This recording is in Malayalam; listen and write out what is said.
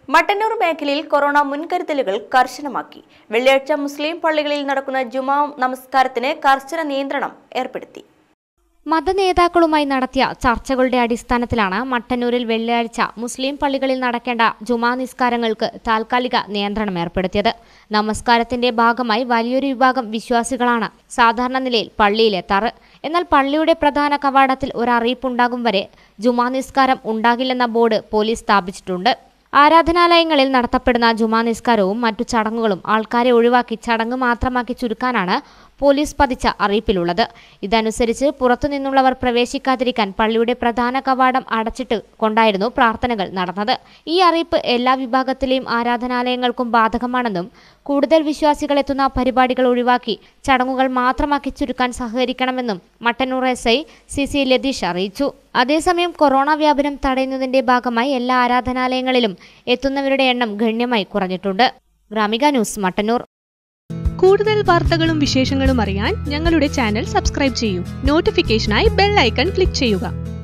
മട്ടന്നൂർ മേഖലയിൽ കൊറോണ മുൻകരുതലുകൾ കർശനമാക്കി വെള്ളിയാഴ്ച മുസ്ലിം പള്ളികളിൽ നടക്കുന്ന ജുമാ നമസ്കാരത്തിന് കർശന നിയന്ത്രണം ഏർപ്പെടുത്തി മതനേതാക്കളുമായി നടത്തിയ ചർച്ചകളുടെ അടിസ്ഥാനത്തിലാണ് മട്ടന്നൂരിൽ വെള്ളിയാഴ്ച മുസ്ലിം പള്ളികളിൽ നടക്കേണ്ട ജുമാ നിസ്കാരങ്ങൾക്ക് താൽക്കാലിക നിയന്ത്രണം ഏർപ്പെടുത്തിയത് നമസ്കാരത്തിന്റെ ഭാഗമായി വലിയൊരു വിഭാഗം വിശ്വാസികളാണ് സാധാരണ നിലയിൽ പള്ളിയിലെത്താറ് എന്നാൽ പള്ളിയുടെ പ്രധാന കവാടത്തിൽ ഒരു അറിയിപ്പുണ്ടാകും വരെ ജുമാ നിസ്കാരം ഉണ്ടാകില്ലെന്ന ബോർഡ് പോലീസ് സ്ഥാപിച്ചിട്ടുണ്ട് ആരാധനാലയങ്ങളിൽ നടത്തപ്പെടുന്ന ജുമാ നിസ്കാരവും മറ്റു ചടങ്ങുകളും ആൾക്കാരെ ഒഴിവാക്കി ചടങ്ങ് മാത്രമാക്കി ചുരുക്കാനാണ് പോലീസ് പതിച്ച അറിയിപ്പിലുള്ളത് ഇതനുസരിച്ച് പുറത്തുനിന്നുള്ളവർ പ്രവേശിക്കാതിരിക്കാൻ പള്ളിയുടെ പ്രധാന കവാടം അടച്ചിട്ട് കൊണ്ടായിരുന്നു പ്രാർത്ഥനകൾ നടന്നത് ഈ അറിയിപ്പ് എല്ലാ വിഭാഗത്തിലെയും ആരാധനാലയങ്ങൾക്കും ബാധകമാണെന്നും കൂടുതൽ വിശ്വാസികൾ എത്തുന്ന പരിപാടികൾ ഒഴിവാക്കി ചടങ്ങുകൾ മാത്രമാക്കി ചുരുക്കാൻ സഹകരിക്കണമെന്നും Mattannur S I C C Latheesh അറിയിച്ചു അതേസമയം കൊറോണ വ്യാപനം തടയുന്നതിന്റെ ഭാഗമായി എല്ലാ ആരാധനാലയങ്ങളിലും എത്തുന്നവരുടെ എണ്ണം ഗണ്യമായി കുറഞ്ഞിട്ടുണ്ട് ഗ്രാമിക ന്യൂസ് മട്ടന്നൂർ കൂടുതൽ വാർത്തകളും വിശേഷങ്ങളും അറിയാൻ ഞങ്ങളുടെ ചാനൽ സബ്സ്ക്രൈബ് ചെയ്യൂ നോട്ടിഫിക്കേഷനായി ബെൽ ഐക്കൺ ക്ലിക്ക് ചെയ്യുക